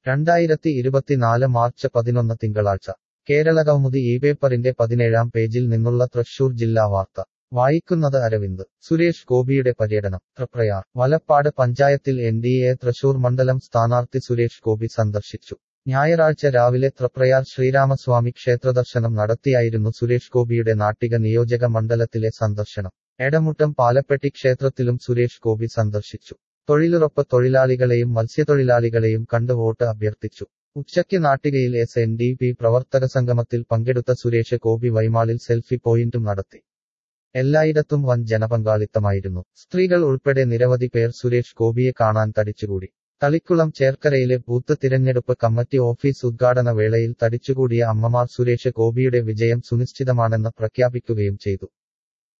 രണ്ടായിരത്തി ഇരുപത്തിനാല് മാർച്ച് പതിനൊന്ന് തിങ്കളാഴ്ച കേരള കൗമുദി ഈ പേപ്പറിന്റെ പതിനേഴാം പേജിൽ നിന്നുള്ള തൃശൂർ ജില്ലാ വാർത്ത വായിക്കുന്നത് അരവിന്ദ് സുരേഷ് ഗോപിയുടെ പര്യടനം തൃപ്രയാർ വലപ്പാട് പഞ്ചായത്തിൽ എൻ ഡി എ തൃശൂർ മണ്ഡലം സ്ഥാനാർത്ഥി സുരേഷ് ഗോപി സന്ദർശിച്ചു ഞായറാഴ്ച രാവിലെ തൃപ്രയാർ ശ്രീരാമസ്വാമി ക്ഷേത്രദർശനം നടത്തിയായിരുന്നു സുരേഷ് ഗോപിയുടെ നാട്ടിക നിയോജക മണ്ഡലത്തിലെ സന്ദർശനം എടമുട്ടം പാലപ്പെട്ടി ക്ഷേത്രത്തിലും സുരേഷ് ഗോപി സന്ദർശിച്ചു തൊഴിലുറപ്പ് തൊഴിലാളികളെയും മത്സ്യത്തൊഴിലാളികളെയും കണ്ട് വോട്ട് അഭ്യർത്ഥിച്ചു ഉച്ചയ്ക്ക് നാട്ടികയിൽ എസ് എൻ ഡി പി പ്രവർത്തക സംഗമത്തിൽ പങ്കെടുത്ത സുരേഷ് ഗോപി വൈമാളിൽ സെൽഫി പോയിന്റും നടത്തി എല്ലായിടത്തും വൻ ജനപങ്കാളിത്തമായിരുന്നു സ്ത്രീകൾ ഉൾപ്പെടെ നിരവധി പേർ സുരേഷ് ഗോപിയെ കാണാൻ തടിച്ചുകൂടി തളിക്കുളം ചേർക്കരയിലെ ബൂത്ത് തിരഞ്ഞെടുപ്പ് കമ്മിറ്റി ഓഫീസ് ഉദ്ഘാടന വേളയിൽ തടിച്ചുകൂടിയ അമ്മമാർ സുരേഷ് ഗോപിയുടെ വിജയം സുനിശ്ചിതമാണെന്ന് പ്രഖ്യാപിക്കുകയും ചെയ്തു